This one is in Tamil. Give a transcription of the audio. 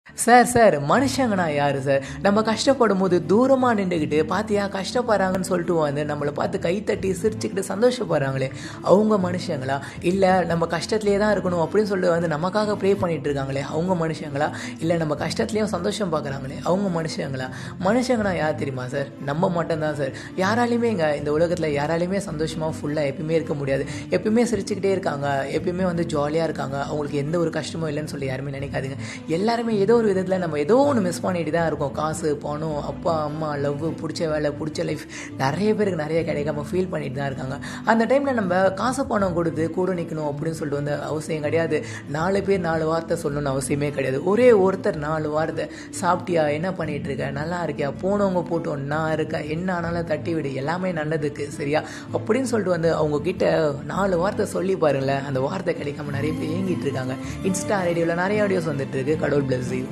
சார் சார் மனுஷங்கனா யாரு சார் நம்ம கஷ்டப்படும் போது தூரமாக நின்றுக்கிட்டு பார்த்தியா கஷ்டப்படுறாங்கன்னு சொல்லிட்டு வந்து நம்மளை பார்த்து கைத்தட்டி சிரிச்சுக்கிட்டு சந்தோஷப்படுறாங்களே அவங்க மனுஷங்களா இல்லை நம்ம கஷ்டத்துலேயே தான் இருக்கணும் அப்படின்னு சொல்லிட்டு வந்து நமக்காக ப்ரே பண்ணிட்டு இருக்காங்களே அவங்க மனுஷங்களா இல்லை நம்ம கஷ்டத்துலேயும் சந்தோஷம் பார்க்குறாங்களே அவங்க மனுஷங்களா மனுஷங்கனா யார் தெரியுமா சார் நம்ம மட்டும்தான் சார் யாராலையுமே இங்கே இந்த உலகத்தில் யாராலையுமே சந்தோஷமாக ஃபுல்லாக எப்பயுமே இருக்க முடியாது எப்பயுமே சிரிச்சுக்கிட்டே இருக்காங்க எப்பயுமே வந்து ஜாலியாக இருக்காங்க அவங்களுக்கு எந்த ஒரு கஷ்டமும் இல்லைன்னு சொல்லி யாருமே நினைக்காதீங்க எல்லாருமே ஏதோ ஒரு விதத்தில் நம்ம ஏதோ ஒன்று மிஸ் பண்ணிட்டு தான் இருக்கோம் காசு பணம் அப்பா அம்மா லவ் பிடிச்ச வேலை பிடிச்ச லைஃப் நிறைய பேருக்கு நிறைய கிடைக்காம ஃபீல் பண்ணிட்டு தான் இருக்காங்க அந்த டைமில் நம்ம காசு பணம் கொடுத்து கூட நிற்கணும் அப்படின்னு சொல்லிட்டு வந்து அவசியம் கிடையாது நாலு பேர் நாலு வார்த்தை சொல்லணும்னு அவசியமே கிடையாது ஒரே ஒருத்தர் நாலு வார்த்தை சாப்பிட்டியா என்ன பண்ணிட்டு இருக்க நல்லா இருக்கியா போனவங்க போட்டோம் நான் இருக்கேன் என்ன ஆனாலும் தட்டி விடு எல்லாமே நல்லதுக்கு சரியா அப்படின்னு சொல்லிட்டு வந்து அவங்க கிட்ட நாலு வார்த்தை சொல்லி பாருங்களேன் அந்த வார்த்தை கிடைக்காம நிறைய பேர் ஏங்கிட்டு இருக்காங்க இன்ஸ்டா ரேடியோவில் நிறைய ஆடியோஸ் வந்துட்டு இருக்கு கடவுள் பிளஸ்